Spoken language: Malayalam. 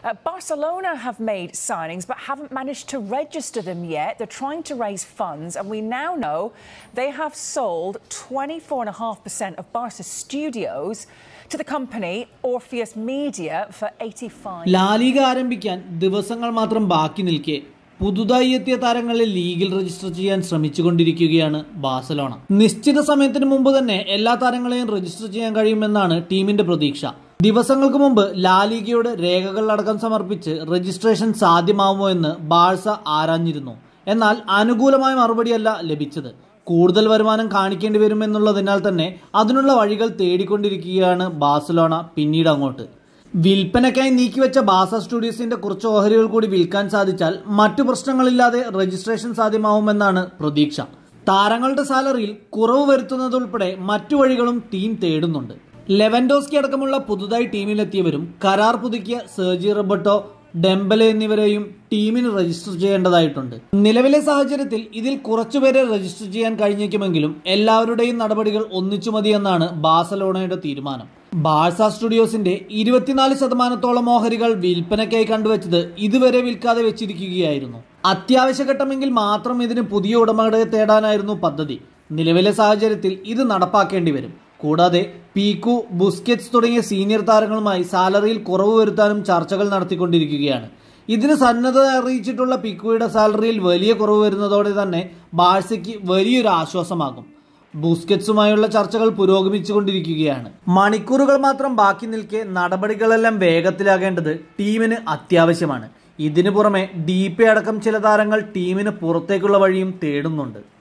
Uh, Barcelona have made signings but haven't managed to register them yet. They're trying to raise funds, and we now know they have sold 24.5% of Barca Studios to the company Orpheus Media for 85. LaLiga ആരംഭിക്കാൻ ദിവസങ്ങൾ മാത്രം ബാക്കി നിൽക്കെ പുതുതായി എത്തിയ താരങ്ങളെ ലീഗിൽ രജിസ്റ്റർ ചെയ്യാൻ ശ്രമിച്ചുകൊണ്ടിരിക്കുകയാണ് ബാഴ്സലോണ നിശ്ചിത സമയത്തിന് മുമ്പ് തന്നെ എല്ലാ താരങ്ങളെയും രജിസ്റ്റർ ചെയ്യാൻ കഴിയുമെന്നാണ് ടീമിന്റെ പ്രതീക്ഷ ദിവസങ്ങൾക്ക് മുമ്പ് ലാലിഗയുടെ രേഖകളടക്കം സമർപ്പിച്ച് രജിസ്ട്രേഷൻ സാധ്യമാവുമോ എന്ന് ബാഴ്സ ആരാഞ്ഞിരുന്നു എന്നാൽ അനുകൂലമായ മറുപടിയല്ല ലഭിച്ചത് കൂടുതൽ വരുമാനം കാണിക്കേണ്ടി വരുമെന്നുള്ളതിനാൽ തന്നെ അതിനുള്ള വഴികൾ തേടിക്കൊണ്ടിരിക്കുകയാണ് ബാഴ്സലോണ പിന്നീട് അങ്ങോട്ട് വിൽപ്പനയ്ക്കായി നീക്കിവെച്ച ബാസ സ്റ്റുഡിയോസിന്റെ കുറച്ച് ഓഹരികൾ കൂടി വിൽക്കാൻ സാധിച്ചാൽ മറ്റു പ്രശ്നങ്ങളില്ലാതെ രജിസ്ട്രേഷൻ സാധ്യമാവുമെന്നാണ് പ്രതീക്ഷ താരങ്ങളുടെ സാലറിയിൽ കുറവ് വരുത്തുന്നതുൾപ്പെടെ മറ്റു വഴികളും ടീം തേടുന്നുണ്ട് ലെവൻഡോസ്കി അടക്കമുള്ള പുതുതായി ടീമിലെത്തിയവരും കരാർ പുതുക്കിയ സെർജി റബട്ടോ ഡെംബലെ എന്നിവരെയും ടീമിന് രജിസ്റ്റർ ചെയ്യേണ്ടതായിട്ടുണ്ട് നിലവിലെ സാഹചര്യത്തിൽ ഇതിൽ കുറച്ചുപേരെ രജിസ്റ്റർ ചെയ്യാൻ കഴിഞ്ഞേക്കുമെങ്കിലും എല്ലാവരുടെയും നടപടികൾ ഒന്നിച്ചു മതിയെന്നാണ് ബാസലോണയുടെ തീരുമാനം ബാഴ്സ സ്റ്റുഡിയോസിന്റെ ഇരുപത്തിനാല് ശതമാനത്തോളം ഓഹരികൾ വിൽപ്പനയ്ക്കായി കണ്ടുവച്ചത് ഇതുവരെ വിൽക്കാതെ വെച്ചിരിക്കുകയായിരുന്നു അത്യാവശ്യ ഘട്ടമെങ്കിൽ മാത്രം ഇതിന് പുതിയ ഉടമകളെ തേടാനായിരുന്നു പദ്ധതി നിലവിലെ സാഹചര്യത്തിൽ ഇത് നടപ്പാക്കേണ്ടി വരും കൂടാതെ പീക്കു ബുസ്കെറ്റ്സ് തുടങ്ങിയ സീനിയർ താരങ്ങളുമായി സാലറിയിൽ കുറവ് വരുത്താനും ചർച്ചകൾ നടത്തിക്കൊണ്ടിരിക്കുകയാണ് ഇതിന് സന്നദ്ധത അറിയിച്ചിട്ടുള്ള പിക്കുയുടെ സാലറിയിൽ വലിയ കുറവ് വരുന്നതോടെ തന്നെ ബാഴ്സയ്ക്ക് വലിയൊരു ആശ്വാസമാകും ബൂസ്കറ്റ്സുമായുള്ള ചർച്ചകൾ പുരോഗമിച്ചുകൊണ്ടിരിക്കുകയാണ് മണിക്കൂറുകൾ മാത്രം ബാക്കി നിൽക്കെ നടപടികളെല്ലാം വേഗത്തിലാകേണ്ടത് ടീമിന് അത്യാവശ്യമാണ് ഇതിനു പുറമെ ഡി പി അടക്കം ചില താരങ്ങൾ ടീമിന് പുറത്തേക്കുള്ള വഴിയും തേടുന്നുണ്ട്